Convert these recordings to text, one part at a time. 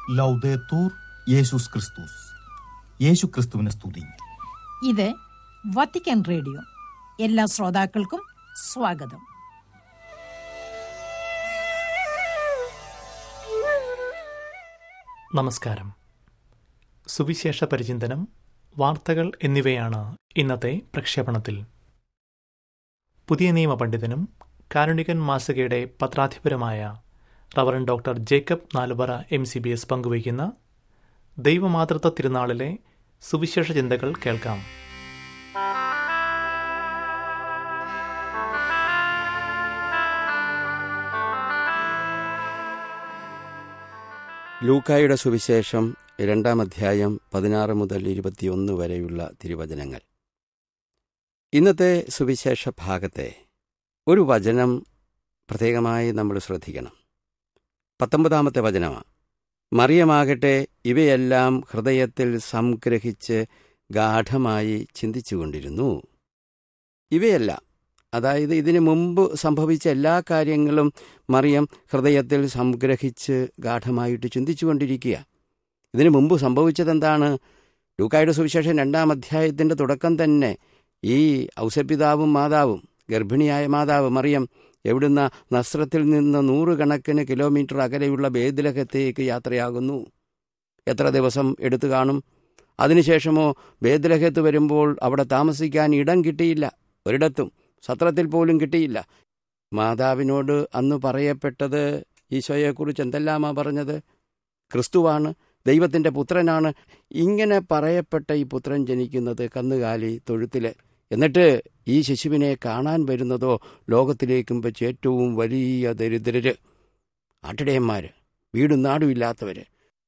ലൗദേത്തൂർ യേശുസ് ക്രിസ്തുസ് യേശു ക്രിസ്തുവിനെ സ്തുതി ഇത് വത്തിക്കാൻ റേഡിയോ എല്ലാ ശ്രോതാക്കൾക്കും സ്വാഗതം നമസ്കാരം സുവിശേഷ പരിചിന്തനം വാർത്തകൾ എന്നിവയാണ് ഇന്നത്തെ പ്രക്ഷേപണത്തിൽ പുതിയ നിയമ പണ്ഡിതനും കാരുണികൻ മാസികയുടെ പത്രാധിപരുമായ reverend doctor Jacob Naluparayil M C B S പങ്കുവയ്ക്കുന്ന ദൈവമാതൃത്വ തിരുനാളിലെ സുവിശേഷ ചിന്തകൾ കേൾക്കാം ലൂക്കായുടെ സുവിശേഷം രണ്ടാം അധ്യായം പതിനാറ് മുതൽ ഇരുപത്തിയൊന്ന് വരെയുള്ള തിരുവചനങ്ങൾ ഇന്നത്തെ സുവിശേഷ ഭാഗത്തെ ഒരു വചനം പ്രത്യേകമായി നമ്മൾ ശ്രദ്ധിക്കണം പത്തൊമ്പതാമത്തെ വചനമാണ് മറിയമാകട്ടെ ഇവയെല്ലാം ഹൃദയത്തിൽ സംഗ്രഹിച്ച് ഗാഠമായി ചിന്തിച്ചുകൊണ്ടിരുന്നു ഇവയെല്ലാം അതായത് ഇതിനു മുമ്പ് സംഭവിച്ച എല്ലാ കാര്യങ്ങളും മറിയം ഹൃദയത്തിൽ സംഗ്രഹിച്ച് ഗാഠമായിട്ട് ചിന്തിച്ചുകൊണ്ടിരിക്കുക ഇതിനു മുമ്പ് സംഭവിച്ചതെന്താണ് ലൂക്കായുടെ സുവിശേഷം രണ്ടാം അധ്യായത്തിൻ്റെ തുടക്കം തന്നെ ഈ ഔസപിതാവും മാതാവും ഗർഭിണിയായ മാതാവ് മറിയം എവിടുന്ന നസ്രത്തിൽ നിന്ന് നൂറുകണക്കിന് കിലോമീറ്റർ അകലെയുള്ള ബേദിലഹത്തേക്ക് യാത്രയാകുന്നു എത്ര ദിവസം എടുത്തു കാണും അതിനുശേഷമോ ബേദിലഹത്ത് വരുമ്പോൾ അവിടെ താമസിക്കാൻ ഇടം കിട്ടിയില്ല ഒരിടത്തും സത്രത്തിൽ പോലും കിട്ടിയില്ല മാതാവിനോട് അന്ന് പറയപ്പെട്ടത് ഈശോയെക്കുറിച്ച് എന്തെല്ലാമാ പറഞ്ഞത് ക്രിസ്തുവാണ് ദൈവത്തിൻ്റെ പുത്രനാണ് ഇങ്ങനെ പറയപ്പെട്ട ഈ പുത്രൻ ജനിക്കുന്നത് കന്നുകാലി തൊഴുത്തിൽ എന്നിട്ട് ഈ ശിശുവിനെ കാണാൻ വരുന്നതോ ലോകത്തിലേക്കും വെച്ച് ഏറ്റവും വലിയ ദരിദ്രര് ആട്ടിടയന്മാർ വീടും നാടും ഇല്ലാത്തവർ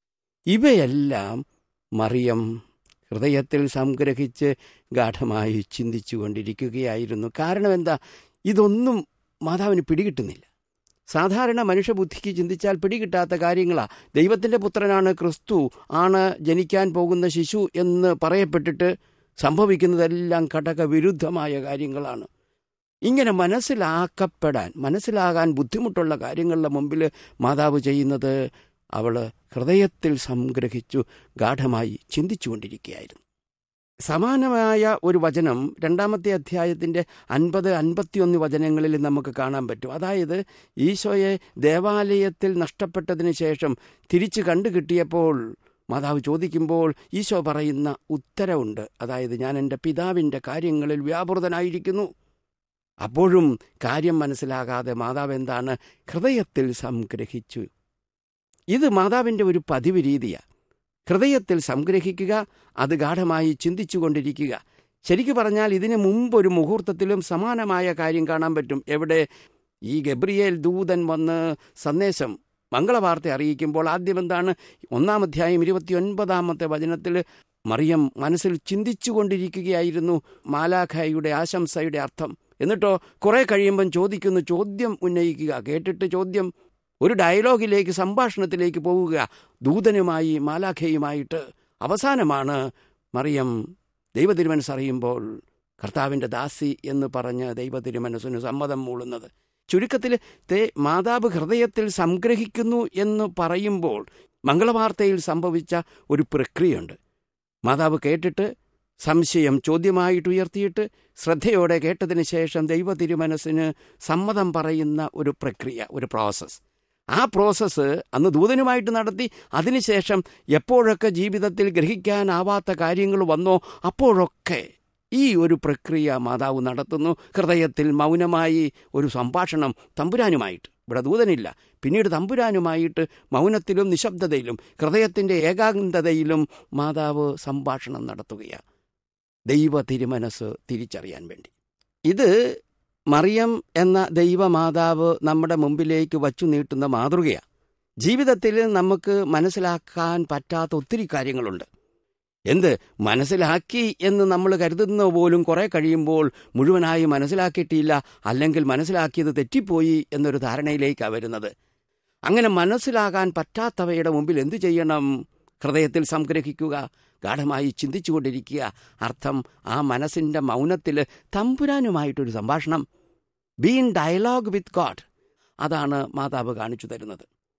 ഇവയെല്ലാം മറിയം ഹൃദയത്തിൽ സംഗ്രഹിച്ച് ഗാഠമായി ചിന്തിച്ചു കൊണ്ടിരിക്കുകയായിരുന്നു കാരണം എന്താ ഇതൊന്നും മാതാവിന് പിടികിട്ടുന്നില്ല സാധാരണ മനുഷ്യബുദ്ധിക്ക് ചിന്തിച്ചാൽ പിടികിട്ടാത്ത കാര്യങ്ങളാ ദൈവത്തിൻ്റെ പുത്രനാണ് ക്രിസ്തു ആണ് ജനിക്കാൻ പോകുന്ന ശിശു എന്ന് പറയപ്പെട്ടിട്ട് സംഭവിക്കുന്നതെല്ലാം ഘടകവിരുദ്ധമായ കാര്യങ്ങളാണ് ഇങ്ങനെ മനസ്സിലാക്കപ്പെടാൻ മനസ്സിലാകാൻ ബുദ്ധിമുട്ടുള്ള കാര്യങ്ങളുടെ മുമ്പിൽ മാതാവ് ചെയ്യുന്നത് അവൾ ഹൃദയത്തിൽ സംഗ്രഹിച്ചു ഗാഠമായി ചിന്തിച്ചുകൊണ്ടിരിക്കുകയായിരുന്നു സമാനമായ ഒരു വചനം രണ്ടാമത്തെ അധ്യായത്തിൻ്റെ അൻപത് അൻപത്തിയൊന്ന് വചനങ്ങളിൽ നമുക്ക് കാണാൻ പറ്റും അതായത് ഈശോയെ ദേവാലയത്തിൽ നഷ്ടപ്പെട്ടതിന് ശേഷം തിരിച്ചു കണ്ടു കിട്ടിയപ്പോൾ മാതാവ് ചോദിക്കുമ്പോൾ ഈശോ പറയുന്ന ഉത്തരവുണ്ട് അതായത് ഞാൻ എൻ്റെ പിതാവിൻ്റെ കാര്യങ്ങളിൽ വ്യാപൃതനായിരിക്കുന്നു അപ്പോഴും കാര്യം മനസ്സിലാകാതെ മാതാവ് എന്താണ് ഹൃദയത്തിൽ സംഗ്രഹിച്ചു ഇത് മാതാവിൻ്റെ ഒരു പതിവ് രീതിയാണ് ഹൃദയത്തിൽ സംഗ്രഹിക്കുക അത് ഗാഠമായി ചിന്തിച്ചുകൊണ്ടിരിക്കുക ശരിക്കു പറഞ്ഞാൽ ഇതിനു മുമ്പ് ഒരു മുഹൂർത്തത്തിലും സമാനമായ കാര്യം കാണാൻ പറ്റും എവിടെ ഈ ഗബ്രിയേൽ ദൂതൻ വന്ന് സന്ദേശം മംഗളവാർത്ത അറിയിക്കുമ്പോൾ ആദ്യം എന്താണ് ഒന്നാം അധ്യായം ഇരുപത്തിയൊൻപതാമത്തെ വചനത്തിൽ മറിയം മനസ്സിൽ ചിന്തിച്ചു കൊണ്ടിരിക്കുകയായിരുന്നു മാലാഖയുടെ ആശംസയുടെ അർത്ഥം എന്നിട്ടോ കുറെ കഴിയുമ്പം ചോദിക്കുന്നു ചോദ്യം ഉന്നയിക്കുക കേട്ടിട്ട് ചോദ്യം ഒരു ഡയലോഗിലേക്ക് സംഭാഷണത്തിലേക്ക് പോവുക ദൂതനുമായി മാലാഖയുമായിട്ട് അവസാനമാണ് മറിയം ദൈവതിരുമനസ് അറിയുമ്പോൾ കർത്താവിൻ്റെ ദാസി എന്ന് പറഞ്ഞ് ദൈവതിരുമനസ്സിന് സമ്മതം മൂളുന്നത് ചുരുക്കത്തിൽ തേ മാതാവ് ഹൃദയത്തിൽ സംഗ്രഹിക്കുന്നു എന്ന് പറയുമ്പോൾ മംഗളവാർത്തയിൽ സംഭവിച്ച ഒരു പ്രക്രിയയുണ്ട് മാതാവ് കേട്ടിട്ട് സംശയം ചോദ്യമായിട്ട് ഉയർത്തിയിട്ട് ശ്രദ്ധയോടെ കേട്ടതിന് ശേഷം ദൈവ തിരുമനസ്സിന് സമ്മതം പറയുന്ന ഒരു പ്രക്രിയ ഒരു പ്രോസസ്സ് ആ പ്രോസസ്സ് അന്ന് ദൂതനുമായിട്ട് നടത്തി അതിനുശേഷം എപ്പോഴൊക്കെ ജീവിതത്തിൽ ഗ്രഹിക്കാനാവാത്ത കാര്യങ്ങൾ വന്നോ അപ്പോഴൊക്കെ ഈ ഒരു പ്രക്രിയ മാതാവ് നടത്തുന്നു ഹൃദയത്തിൽ മൗനമായി ഒരു സംഭാഷണം തമ്പുരാനുമായിട്ട് ഇവിടെ ദൂതനില്ല പിന്നീട് തമ്പുരാനുമായിട്ട് മൗനത്തിലും നിശബ്ദതയിലും ഹൃദയത്തിൻ്റെ ഏകാന്തതയിലും മാതാവ് സംഭാഷണം നടത്തുകയാണ് ദൈവ തിരുമനസ് തിരിച്ചറിയാൻ വേണ്ടി ഇത് മറിയം എന്ന ദൈവമാതാവ് നമ്മുടെ മുമ്പിലേക്ക് വച്ചു നീട്ടുന്ന മാതൃകയാണ് ജീവിതത്തിൽ നമുക്ക് മനസ്സിലാക്കാൻ പറ്റാത്ത ഒത്തിരി കാര്യങ്ങളുണ്ട് എന്ത് മനസ്സിലാക്കി എന്ന് നമ്മൾ കരുതുന്ന പോലും കുറെ കഴിയുമ്പോൾ മുഴുവനായി മനസ്സിലാക്കിയിട്ടില്ല അല്ലെങ്കിൽ മനസ്സിലാക്കിയത് തെറ്റിപ്പോയി എന്നൊരു ധാരണയിലേക്കാണ് വരുന്നത് അങ്ങനെ മനസ്സിലാകാൻ പറ്റാത്തവയുടെ മുമ്പിൽ എന്തു ചെയ്യണം ഹൃദയത്തിൽ സംഗ്രഹിക്കുക ഗാഠമായി ചിന്തിച്ചുകൊണ്ടിരിക്കുക അർത്ഥം ആ മനസ്സിൻ്റെ മൗനത്തിൽ തമ്പുരാനുമായിട്ടൊരു സംഭാഷണം be in dialogue with God അതാണ് മാതാവ് കാണിച്ചു തരുന്നത്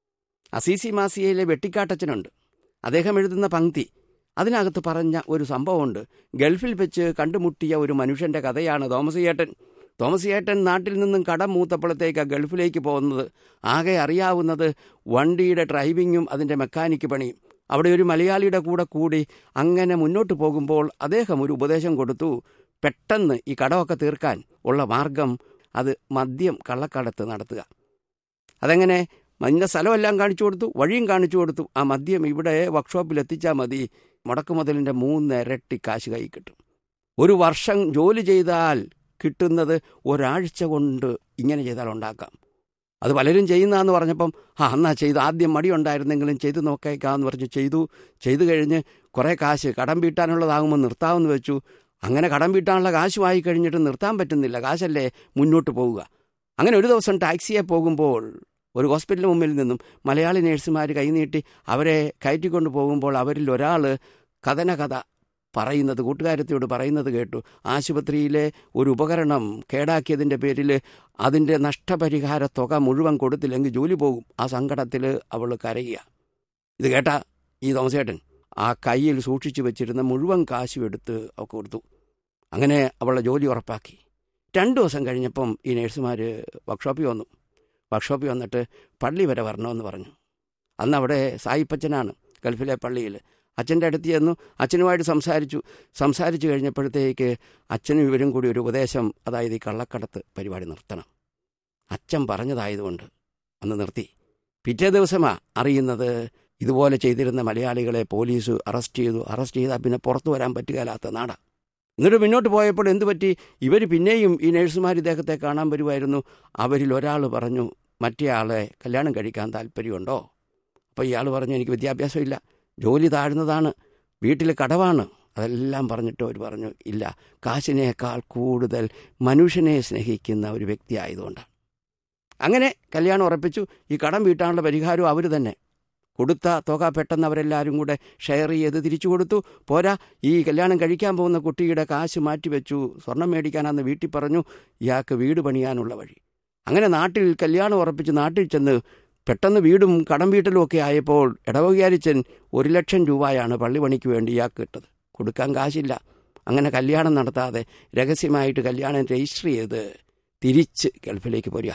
അസീസി മാസിയയിലെ വെട്ടിക്കാട്ടച്ചനുണ്ട് അദ്ദേഹം എഴുതുന്ന പങ്ക്തി അതിനകത്ത് പറഞ്ഞ ഒരു സംഭവമുണ്ട് ഗൾഫിൽ വെച്ച് കണ്ടുമുട്ടിയ ഒരു മനുഷ്യന്റെ കഥയാണ് തോമസ് ഏട്ടൻ തോമസ് ഏട്ടൻ നാട്ടിൽ നിന്നും കടം മൂത്തപ്പോഴത്തേക്ക് ഗൾഫിലേക്ക് പോകുന്നത് ആകെ അറിയാവുന്നത് വണ്ടിയുടെ ഡ്രൈവിങ്ങും അതിൻ്റെ മെക്കാനിക്ക് പണിയും അവിടെ ഒരു മലയാളിയുടെ കൂടെ കൂടി അങ്ങനെ മുന്നോട്ട് പോകുമ്പോൾ അദ്ദേഹം ഒരു ഉപദേശം കൊടുത്തു പെട്ടെന്ന് ഈ കടമൊക്കെ തീർക്കാൻ ഉള്ള മാർഗം അത് മദ്യം കള്ളക്കടത്ത് നടത്തുക അതെങ്ങനെ മഞ്ഞ സ്ഥലമെല്ലാം കാണിച്ചു കൊടുത്തു വഴിയും കാണിച്ചു കൊടുത്തു ആ മദ്യം ഇവിടെ വർക്ക്ഷോപ്പിൽ എത്തിച്ചാൽ മതി മുടക്കുമുതലിൻ്റെ മൂന്ന് ഇരട്ടി കാശ് കൈ കിട്ടും ഒരു വർഷം ജോലി ചെയ്താൽ കിട്ടുന്നത് ഒരാഴ്ച കൊണ്ട് ഇങ്ങനെ ചെയ്താൽ ഉണ്ടാക്കാം അത് പലരും ചെയ്യുന്നതെന്ന് പറഞ്ഞപ്പം ആ എന്നാ ചെയ്തു ആദ്യം മടി ഉണ്ടായിരുന്നെങ്കിലും ചെയ്തു നോക്കേക്കാന്ന് പറഞ്ഞ് ചെയ്തു ചെയ്തു കഴിഞ്ഞ് കുറേ കാശ് കടം വീട്ടാനുള്ളതാകുമ്പോൾ നിർത്താമെന്ന് വെച്ചു അങ്ങനെ കടം വീട്ടാനുള്ള കാശുമായി കഴിഞ്ഞിട്ട് നിർത്താൻ പറ്റുന്നില്ല കാശല്ലേ മുന്നോട്ട് പോവുക അങ്ങനെ ഒരു ദിവസം ടാക്സിയെ പോകുമ്പോൾ ഒരു ഹോസ്പിറ്റലിന് മുമ്പിൽ നിന്നും മലയാളി നേഴ്സുമാർ കൈനീട്ടി അവരെ കയറ്റിക്കൊണ്ട് പോകുമ്പോൾ അവരിൽ ഒരാൾ കഥന കഥ പറയുന്നത് കൂട്ടുകാരത്തിയോട് പറയുന്നത് കേട്ടു ആശുപത്രിയിലെ ഒരു ഉപകരണം കേടാക്കിയതിൻ്റെ പേരിൽ അതിൻ്റെ നഷ്ടപരിഹാര തുക മുഴുവൻ കൊടുത്തില്ലെങ്കിൽ ജോലി പോകും ആ സങ്കടത്തിൽ അവൾ കരയുക ഇത് കേട്ട ഈ തോമസേട്ടൻ ആ കയ്യിൽ സൂക്ഷിച്ചു വെച്ചിരുന്ന മുഴുവൻ കാശും എടുത്ത് അവൾക്ക് കൊടുത്തു അങ്ങനെ അവളുടെ ജോലി ഉറപ്പാക്കി രണ്ടു ദിവസം കഴിഞ്ഞപ്പം ഈ നേഴ്സുമാർ വർക്ക്ഷോപ്പിൽ വന്നു വർക്ക്ഷോപ്പിൽ വന്നിട്ട് പള്ളി വരെ വരണമെന്ന് പറഞ്ഞു അന്ന് അവിടെ സായിപ്പച്ചനാണ് ഗൾഫിലെ പള്ളിയിൽ അച്ഛൻ്റെ അടുത്ത് ചെന്നു അച്ഛനുമായിട്ട് സംസാരിച്ചു സംസാരിച്ചു കഴിഞ്ഞപ്പോഴത്തേക്ക് അച്ഛനും ഇവരും കൂടി ഒരു ഉപദേശം അതായത് ഈ കള്ളക്കടത്ത് പരിപാടി നിർത്തണം അച്ഛൻ പറഞ്ഞതായതുകൊണ്ട് അന്ന് നിർത്തി പിറ്റേ ദിവസമാണ് അറിയുന്നത് ഇതുപോലെ ചെയ്തിരുന്ന മലയാളികളെ പോലീസ് അറസ്റ്റ് ചെയ്തു അറസ്റ്റ് ചെയ്താൽ പിന്നെ പുറത്തു വരാൻ പറ്റുകയില്ലാത്ത നാടാ എന്നിട്ട് മുന്നോട്ട് പോയപ്പോൾ എന്തു പറ്റി ഇവർ പിന്നെയും ഈ നഴ്സുമാർ ഇദ്ദേഹത്തെ കാണാൻ വരുമായിരുന്നു അവരിൽ ഒരാൾ പറഞ്ഞു മറ്റേ ആളെ കല്യാണം കഴിക്കാൻ താല്പര്യമുണ്ടോ അപ്പോൾ ഇയാൾ പറഞ്ഞു എനിക്ക് വിദ്യാഭ്യാസമില്ല ജോലി താഴ്ന്നതാണ് വീട്ടിൽ കടവാണ് അതെല്ലാം പറഞ്ഞിട്ട് അവർ പറഞ്ഞു ഇല്ല കാശിനേക്കാൾ കൂടുതൽ മനുഷ്യനെ സ്നേഹിക്കുന്ന ഒരു വ്യക്തി ആയതുകൊണ്ടാണ് അങ്ങനെ കല്യാണം ഉറപ്പിച്ചു ഈ കടം വീട്ടാനുള്ള പരിഹാരവും അവർ തന്നെ കൊടുത്ത തുക പെട്ടെന്ന് അവരെല്ലാവരും കൂടെ ഷെയർ ചെയ്ത് തിരിച്ചു കൊടുത്തു പോരാ ഈ കല്യാണം കഴിക്കാൻ പോകുന്ന കുട്ടിയുടെ കാശ് മാറ്റിവെച്ചു സ്വർണം മേടിക്കാനാന്ന് വീട്ടിൽ പറഞ്ഞു ഇയാൾക്ക് വീട് പണിയാനുള്ള വഴി അങ്ങനെ നാട്ടിൽ കല്യാണം ഉറപ്പിച്ച് നാട്ടിൽ ചെന്ന് പെട്ടെന്ന് വീടും കടം വീട്ടലും ഒക്കെ ആയപ്പോൾ ഇടവകാരിച്ചൻ ഒരു ലക്ഷം രൂപയാണ് പള്ളിപണിക്ക് വേണ്ടി ഇയാൾക്ക് ഇട്ടത് കൊടുക്കാൻ കാശില്ല അങ്ങനെ കല്യാണം നടത്താതെ രഹസ്യമായിട്ട് കല്യാണം രജിസ്റ്റർ ചെയ്ത് തിരിച്ച് ഗൾഫിലേക്ക് പോരുക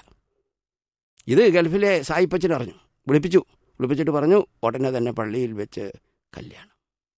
ഇത് ഗൾഫിലെ സായിപ്പച്ചൻ അറിഞ്ഞു വിളിപ്പിച്ചു വിളിപ്പിച്ചിട്ട് പറഞ്ഞു ഉടനെ തന്നെ പള്ളിയിൽ വെച്ച് കല്യാണം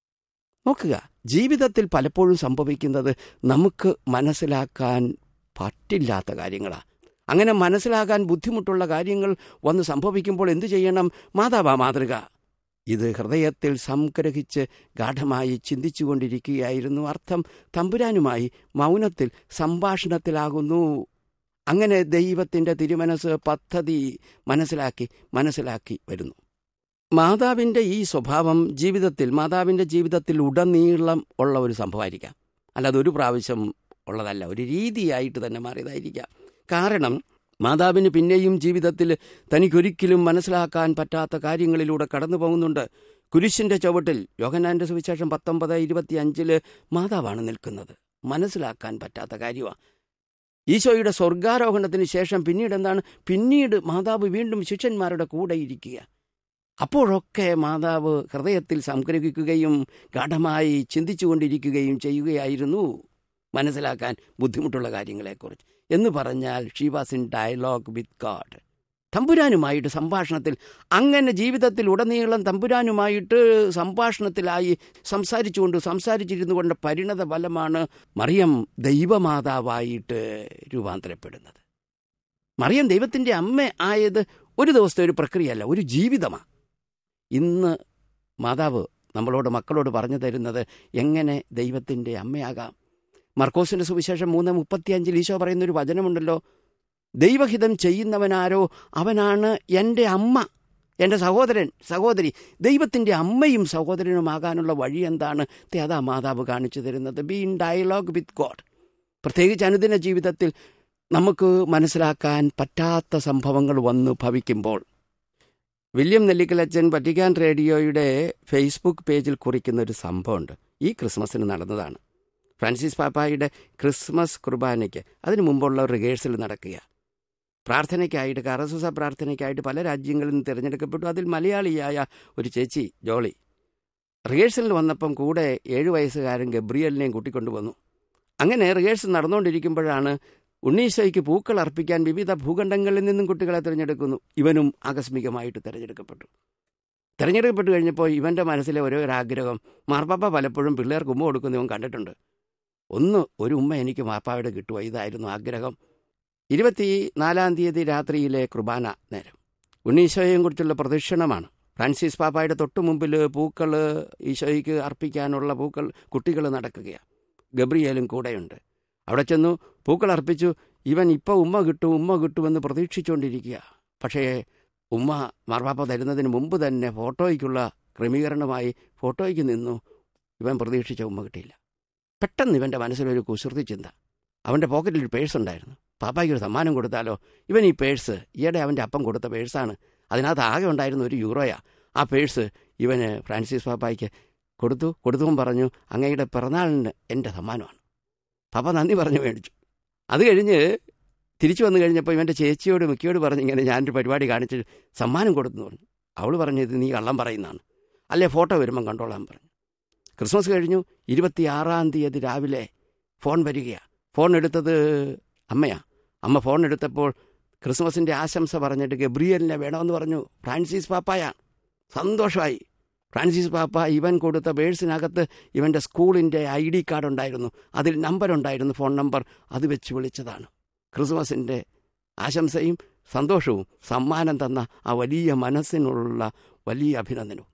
നോക്കുക ജീവിതത്തിൽ പലപ്പോഴും സംഭവിക്കുന്നത് നമുക്ക് മനസ്സിലാക്കാൻ പറ്റില്ലാത്ത കാര്യങ്ങളാണ് അങ്ങനെ മനസ്സിലാക്കാൻ ബുദ്ധിമുട്ടുള്ള കാര്യങ്ങൾ വന്ന് സംഭവിക്കുമ്പോൾ എന്തു ചെയ്യണം മാതാവാ മാതൃക ഇത് ഹൃദയത്തിൽ സംഗ്രഹിച്ച് ഗാഠമായി ചിന്തിച്ചുകൊണ്ടിരിക്കുകയായിരുന്നു അർത്ഥം തമ്പുരാനുമായി മൗനത്തിൽ സംഭാഷണത്തിലാകുന്നു അങ്ങനെ ദൈവത്തിൻ്റെ തിരുമനസ് പദ്ധതി മനസ്സിലാക്കി മനസ്സിലാക്കി വരുന്നു മാതാവിൻ്റെ ഈ സ്വഭാവം ജീവിതത്തിൽ മാതാവിൻ്റെ ജീവിതത്തിൽ ഉടനീളം ഉള്ള ഒരു സംഭവമായിരിക്കാം അല്ലാതെ ഒരു പ്രാവശ്യം ഉള്ളതല്ല ഒരു രീതിയായിട്ട് തന്നെ മാറിയതായിരിക്കാം കാരണം മാതാവിന് പിന്നെയും ജീവിതത്തിൽ തനിക്കൊരിക്കലും മനസ്സിലാക്കാൻ പറ്റാത്ത കാര്യങ്ങളിലൂടെ കടന്നു പോകുന്നുണ്ട് കുരിശിന്റെ ചുവട്ടിൽ യോഹനാന്റെ സുവിശേഷം പത്തൊമ്പത് ഇരുപത്തി അഞ്ചില് മാതാവാണ് നിൽക്കുന്നത് മനസ്സിലാക്കാൻ പറ്റാത്ത കാര്യമാണ് ഈശോയുടെ സ്വർഗാരോഹണത്തിന് ശേഷം പിന്നീട് എന്താണ് പിന്നീട് മാതാവ് വീണ്ടും ശിഷ്യന്മാരുടെ കൂടെ ഇരിക്കുക അപ്പോഴൊക്കെ മാതാവ് ഹൃദയത്തിൽ സംഗ്രഹിക്കുകയും ഗാഠമായി ചിന്തിച്ചുകൊണ്ടിരിക്കുകയും ചെയ്യുകയായിരുന്നു മനസ്സിലാക്കാൻ ബുദ്ധിമുട്ടുള്ള കാര്യങ്ങളെക്കുറിച്ച് എന്ന് പറഞ്ഞാൽ she was in dialogue with God തമ്പുരാനുമായിട്ട് സംഭാഷണത്തിൽ അങ്ങനെ ജീവിതത്തിൽ ഉടനീളം തമ്പുരാനുമായിട്ട് സംഭാഷണത്തിലായി സംസാരിച്ചുകൊണ്ട് സംസാരിച്ചിരുന്നു കൊണ്ട് പരിണത ഫലമാണ് മറിയം ദൈവമാതാവായിട്ട് രൂപാന്തരപ്പെടുന്നത് മറിയം ദൈവത്തിൻ്റെ അമ്മ ആയത് ഒരു ദിവസത്തെ ഒരു പ്രക്രിയയല്ല ഒരു ജീവിതമാണ് ഇന്ന് മാതാവ് നമ്മളോട് മക്കളോട് പറഞ്ഞു തരുന്നത് എങ്ങനെ ദൈവത്തിൻ്റെ അമ്മയാകാം മർക്കോസിന്റെ സുവിശേഷം മൂന്ന് മുപ്പത്തിയഞ്ചിൽ ഈശോ പറയുന്നൊരു വചനമുണ്ടല്ലോ ദൈവഹിതം ചെയ്യുന്നവനാരോ അവനാണ് എൻ്റെ അമ്മ എൻ്റെ സഹോദരൻ സഹോദരി ദൈവത്തിൻ്റെ അമ്മയും സഹോദരനുമാകാനുള്ള വഴി എന്താണ് അതാ മാതാവ് കാണിച്ചു തരുന്നത് be in dialogue with God പ്രത്യേകിച്ച് അനുദിന ജീവിതത്തിൽ നമുക്ക് മനസ്സിലാക്കാൻ പറ്റാത്ത സംഭവങ്ങൾ വന്നു ഭവിക്കുമ്പോൾ വില്യം നെല്ലിക്കലച്ചൻ വറ്റിക്കാൻ റേഡിയോയുടെ ഫേസ്ബുക്ക് പേജിൽ കുറിക്കുന്ന ഒരു സംഭവമുണ്ട് ഈ ക്രിസ്മസിന് നടന്നതാണ് ഫ്രാൻസിസ് പാപ്പായുടെ ക്രിസ്മസ് കുർബാനയ്ക്ക് അതിനു മുമ്പുള്ള റിഹേഴ്സൽ നടക്കുക പ്രാർത്ഥനയ്ക്കായിട്ട് കറസുസ പ്രാർത്ഥനയ്ക്കായിട്ട് പല രാജ്യങ്ങളിൽ നിന്ന് തിരഞ്ഞെടുക്കപ്പെട്ടു അതിൽ മലയാളിയായ ഒരു ചേച്ചി ജോളി റിഹേഴ്സലിന് വന്നപ്പം കൂടെ ഏഴു വയസ്സുകാരൻ ഗബ്രിയലിനെയും കൂട്ടിക്കൊണ്ടു വന്നു അങ്ങനെ റിഹേഴ്സൽ നടന്നുകൊണ്ടിരിക്കുമ്പോഴാണ് ഉണ്ണീശോയ്ക്ക് പൂക്കൾ അർപ്പിക്കാൻ വിവിധ ഭൂഖണ്ഡങ്ങളിൽ നിന്നും കുട്ടികളെ തിരഞ്ഞെടുക്കുന്നു ഇവനും ആകസ്മികമായിട്ട് തിരഞ്ഞെടുക്കപ്പെട്ടു തിരഞ്ഞെടുക്കപ്പെട്ട് കഴിഞ്ഞപ്പോൾ ഇവൻ്റെ മനസ്സിലെ ഓരോ ആഗ്രഹം മാർപ്പാപ്പ പലപ്പോഴും പിള്ളേർക്ക് ഉമ്മ കൊടുക്കുന്ന ഇവൻ കണ്ടിട്ടുണ്ട് ഒന്ന് ഒരു ഉമ്മ എനിക്ക് മാപ്പാവിടെ കിട്ടുക ഇതായിരുന്നു ആഗ്രഹം ഇരുപത്തി നാലാം തീയതി രാത്രിയിലെ കുർബാന നേരം ഉണ്ണീശോയെയും കുറിച്ചുള്ള പ്രദക്ഷിണമാണ് ഫ്രാൻസിസ് പാപ്പായുടെ തൊട്ടു മുമ്പിൽ പൂക്കൾ ഈശോയ്ക്ക് അർപ്പിക്കാനുള്ള പൂക്കൾ കുട്ടികൾ നടക്കുകയാണ് ഗബ്രിയേലും കൂടെയുണ്ട് അവിടെ ചെന്നു പൂക്കൾ അർപ്പിച്ചു ഇവൻ ഇപ്പോൾ ഉമ്മ കിട്ടും ഉമ്മ കിട്ടുമെന്ന് പ്രതീക്ഷിച്ചുകൊണ്ടിരിക്കുക പക്ഷേ ഉമ്മ മാർപ്പാപ്പ തരുന്നതിന് മുമ്പ് തന്നെ ഫോട്ടോയ്ക്കുള്ള ക്രമീകരണമായി ഫോട്ടോയ്ക്ക് നിന്നു ഇവൻ പ്രതീക്ഷിച്ച ഉമ്മ കിട്ടിയില്ല പെട്ടെന്ന് ഇവൻ്റെ മനസ്സിലൊരു കുസൃതി ചിന്ത അവൻ്റെ പോക്കറ്റിൽ ഒരു പേഴ്സ് ഉണ്ടായിരുന്നു പാപ്പായ്ക്ക് ഒരു സമ്മാനം കൊടുത്താലോ ഇവൻ ഈ പേഴ്സ് ഈയിടെ അവൻ്റെ അപ്പം കൊടുത്ത പേഴ്സാണ് അതിനകത്ത് ആകെ ഉണ്ടായിരുന്ന ഒരു യൂറോയാ ആ പേഴ്സ് ഇവന് ഫ്രാൻസിസ് പാപ്പായ്ക്ക് കൊടുത്തു കൊടുത്തും പറഞ്ഞു അങ്ങയുടെ പിറന്നാളിന് എൻ്റെ സമ്മാനമാണ് പാപ്പ നന്ദി പറഞ്ഞു മേടിച്ചു അത് കഴിഞ്ഞ് തിരിച്ചു വന്നു കഴിഞ്ഞപ്പോൾ ഇവൻ്റെ ചേച്ചിയോട് മിക്കയോട് പറഞ്ഞു ഇങ്ങനെ ഞാനൊരു പരിപാടി കാണിച്ച് സമ്മാനം കൊടുത്തു പറഞ്ഞു അവൾ പറഞ്ഞു ഇത് നീ കള്ളം പറയുന്നതാണ് അല്ലേ ഫോട്ടോ വരുമ്പം കണ്ടോളാൻ പറഞ്ഞു ക്രിസ്മസ് കഴിഞ്ഞു ഇരുപത്തിയാറാം തീയതി രാവിലെ ഫോൺ വരികയാണ് ഫോൺ എടുത്തത് അമ്മയാ അമ്മ ഫോൺ എടുത്തപ്പോൾ ക്രിസ്മസിൻ്റെ ആശംസ പറഞ്ഞിട്ട് ഗബ്രിയലിനെ വേണമെന്ന് പറഞ്ഞു ഫ്രാൻസിസ് പാപ്പായാണ് സന്തോഷമായി ഫ്രാൻസിസ് പാപ്പ ഇവൻ കൊടുത്ത ബേഴ്സിനകത്ത് ഇവൻ്റെ സ്കൂളിൻ്റെ ഐ ഡി കാർഡ് ഉണ്ടായിരുന്നു അതിൽ നമ്പർ ഉണ്ടായിരുന്നു ഫോൺ നമ്പർ അത് വെച്ച് വിളിച്ചതാണ് ക്രിസ്മസിൻ്റെ ആശംസയും സന്തോഷവും സമ്മാനം തന്ന ആ വലിയ മനസ്സിനുള്ള വലിയ അഭിനന്ദനവും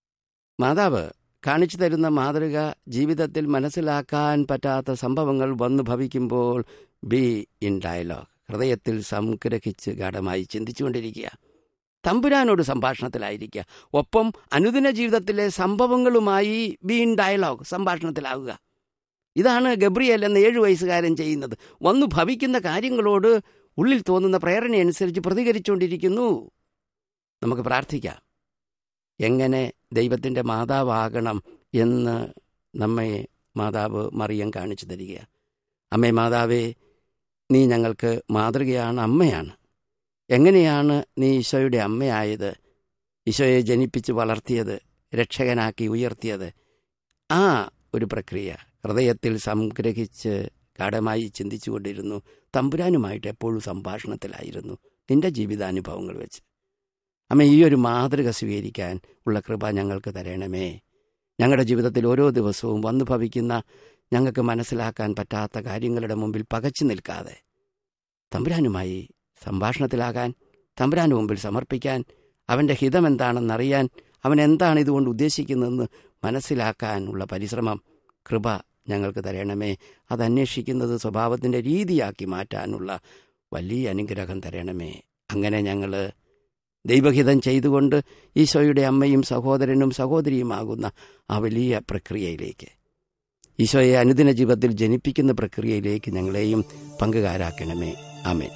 മാതാവ് കാണിച്ചു തരുന്ന മാതൃക ജീവിതത്തിൽ മനസ്സിലാക്കാൻ പറ്റാത്ത സംഭവങ്ങൾ വന്നു ഭവിക്കുമ്പോൾ ബി ഇൻ ഡയലോഗ് ഹൃദയത്തിൽ സംഗ്രഹിച്ച് ഗാഠമായി ചിന്തിച്ചുകൊണ്ടിരിക്കുക തമ്പുരാനോട് സംഭാഷണത്തിലായിരിക്കുക ഒപ്പം അനുദിന ജീവിതത്തിലെ സംഭവങ്ങളുമായി ബി ഇൻ ഡയലോഗ് സംഭാഷണത്തിലാവുക ഇതാണ് ഗബ്രിയൽ എന്ന ഏഴു വയസ്സുകാരൻ ചെയ്യുന്നത് വന്നു ഭവിക്കുന്ന കാര്യങ്ങളോട് ഉള്ളിൽ തോന്നുന്ന പ്രേരണയനുസരിച്ച് പ്രതികരിച്ചുകൊണ്ടിരിക്കുന്നു നമുക്ക് പ്രാർത്ഥിക്കാം എങ്ങനെ ദൈവത്തിൻ്റെ മാതാവാകണം എന്ന് നമ്മെ മാതാവ് മറിയം കാണിച്ചു തരിക അമ്മേ മാതാവേ നീ ഞങ്ങൾക്ക് മാതൃകയാണ് അമ്മയാണ് എങ്ങനെയാണ് നീ ഈശോയുടെ അമ്മയായത് ഈശോയെ ജനിപ്പിച്ച് വളർത്തിയത് രക്ഷകനാക്കി ഉയർത്തിയത് ആ ഒരു പ്രക്രിയ ഹൃദയത്തിൽ സംഗ്രഹിച്ച് ഗാഠമായി ചിന്തിച്ചുകൊണ്ടിരുന്നു തമ്പുരാനുമായിട്ട് എപ്പോഴും സംഭാഷണത്തിലായിരുന്നു നിന്റെ ജീവിതാനുഭവങ്ങൾ വെച്ച് അമ്മ ഈ ഒരു മാതൃക സ്വീകരിക്കാൻ ഉള്ള കൃപ ഞങ്ങൾക്ക് തരണമേ ഞങ്ങളുടെ ജീവിതത്തിൽ ഓരോ ദിവസവും വന്നു ഭവിക്കുന്ന ഞങ്ങൾക്ക് മനസ്സിലാക്കാൻ പറ്റാത്ത കാര്യങ്ങളുടെ മുമ്പിൽ പകച്ചു നിൽക്കാതെ തമ്പുരാനുമായി സംഭാഷണത്തിലാകാൻ തമ്പുരാന് മുമ്പിൽ സമർപ്പിക്കാൻ അവൻ്റെ ഹിതം എന്താണെന്നറിയാൻ അവൻ എന്താണ് ഇതുകൊണ്ട് ഉദ്ദേശിക്കുന്നതെന്ന് മനസ്സിലാക്കാനുള്ള പരിശ്രമം കൃപ ഞങ്ങൾക്ക് തരണമേ അത് അന്വേഷിക്കുന്നത് സ്വഭാവത്തിൻ്റെ രീതിയാക്കി മാറ്റാനുള്ള വലിയ അനുഗ്രഹം തരണമേ അങ്ങനെ ഞങ്ങൾ ദൈവഹിതം ചെയ്തുകൊണ്ട് ഈശോയുടെ അമ്മയും സഹോദരനും സഹോദരിയുമാകുന്ന ആ വലിയ പ്രക്രിയയിലേക്ക് ഈശോയെ അനുദിന ജീവിതത്തിൽ ജനിപ്പിക്കുന്ന പ്രക്രിയയിലേക്ക് ഞങ്ങളെയും പങ്കുകാരാക്കണമേ ആമേൻ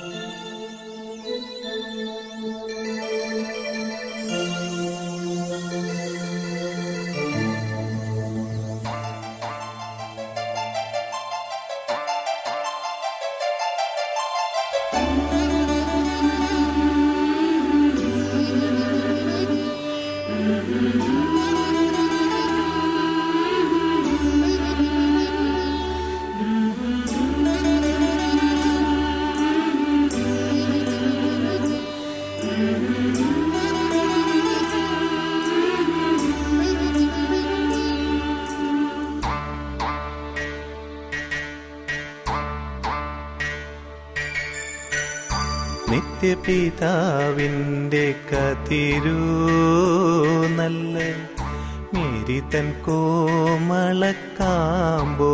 നിത്യപിതാവിൻ്റെ കതിരൂ നല്ല മേരിതൻ കോമളക്കാമ്പോ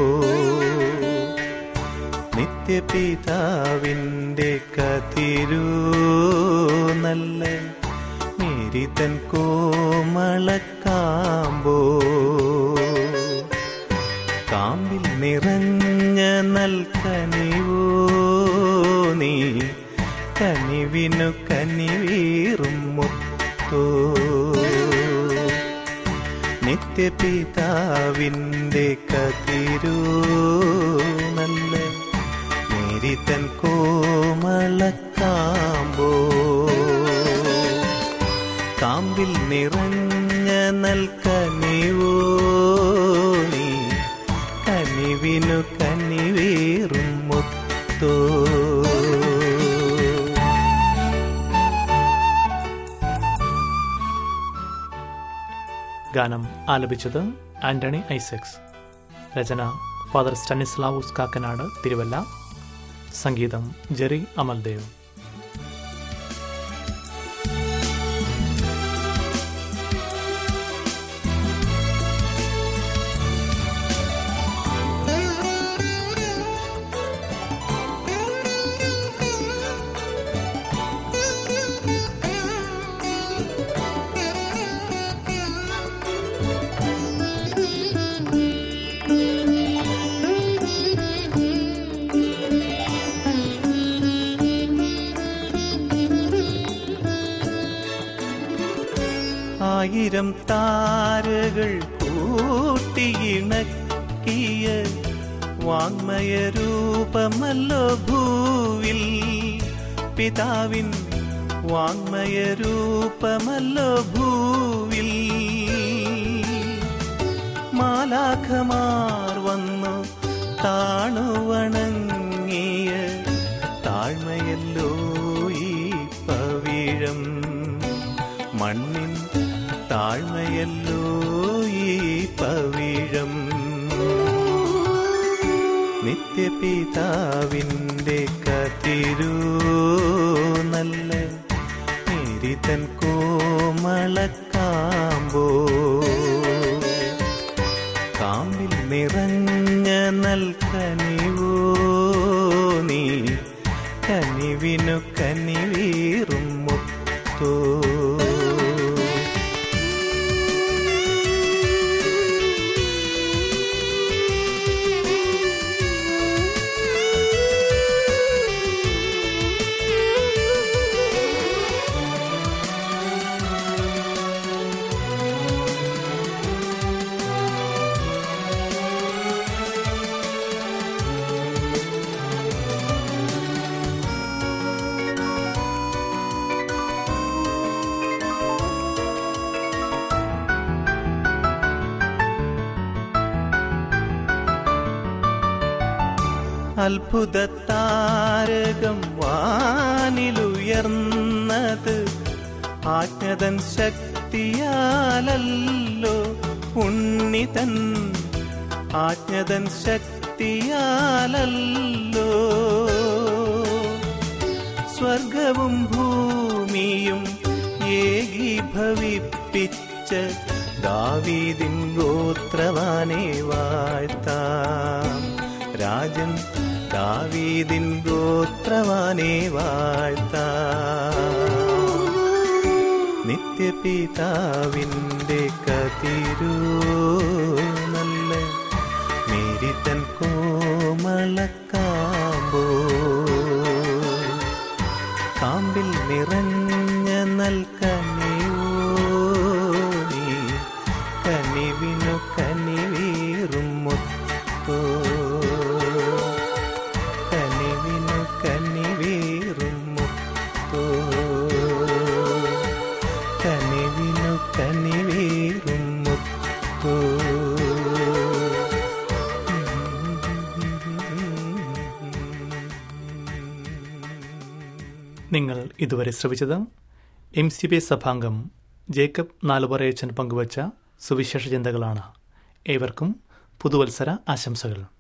നിത്യപിതാവിൻ്റെ കതിരൂ നല്ല മേരിതൻ കോമളക്കാമ്പോ കാമ്പിൽ നിറഞ്ഞ നൽകനിവോ നീ കനിവിനു കനിവീറും മുത്തോ നിത്യപിതാവിൻ്റെ കതിരൂ നല്ല മേരിതൻ കോമള കോമളക്കാമ്പോ കാമ്പിൽ നിറഞ്ഞ നൽകനിവോ നീ കനിവിനു കനിവേറും മുത്തോ ഗാനം ആലപിച്ചത് ആന്റണി ഐസക്സ് രചന ഫാദർ സ്റ്റനിസ്ലാവൂസ് കാക്കനാട് തിരുവല്ല സംഗീതം ജെറി അമൽദേവ് ആയിരം താരകൾ കൂട്ടിയിണക്കിയ വാങ്മയ രൂപമല്ലോ ഭൂവിൽ പിതാവിൻ വാങ്മയ രൂപമല്ലോ ഭൂവിൽ മാലാഖമാർ വന്നു താണുവണങ്ങിയ താഴ്മയല്ലോ ഈ പവിഴം മണ്ണിൻ താഴ്മയല്ലോ ഈ പവിഴം നിത്യപിതാവിൻ്റെ കതിരൂ നല്ല മേരിതൻ കോമളക്കാമ്പോ കാമ്പിൽ നിറഞ്ഞ നൽകനിവോ നീ കനിവിനു കനിവീറും മുത്തോ അത്ഭുത താരകം വാനിലുയർന്നത് ആജ്ഞതൻ ശക്തിയാലല്ലോ ഉണ്ണിതൻ ആജ്ഞതൻ ശക്തിയാലല്ലോ സ്വർഗവും ഭൂമിയും ഏകീഭവിപ്പിച്ച ദാവീദിൻ ഗോത്രവാനെ വാഴ്ത്താം രാജൻ ദാവീദിൻ ഗോത്രവാനെ വാഴ്ത്താം നിത്യപിതാവിൻ്റെ കതിരൂ നല്ല മേരിതൻ കോമളക്കാമ്പോ കാമ്പിൽ നിറഞ്ഞ നൽകനിയോ നീ കനിവിനു കനിവീറും മുത്തോ കനിവിനു കനിവീറും മുത്തോ കനിവിനു കനിവീറും മുത്തോ നിങ്ങൾ ഇതുവരെ ശ്രവിച്ചത് എം സി ബി സഭാംഗം ജേക്കബ് നാലുപറയച്ചൻ പങ്കുവച്ച സുവിശേഷ ചിന്തകളാണ് ഏവർക്കും പുതുവത്സര ആശംസകൾ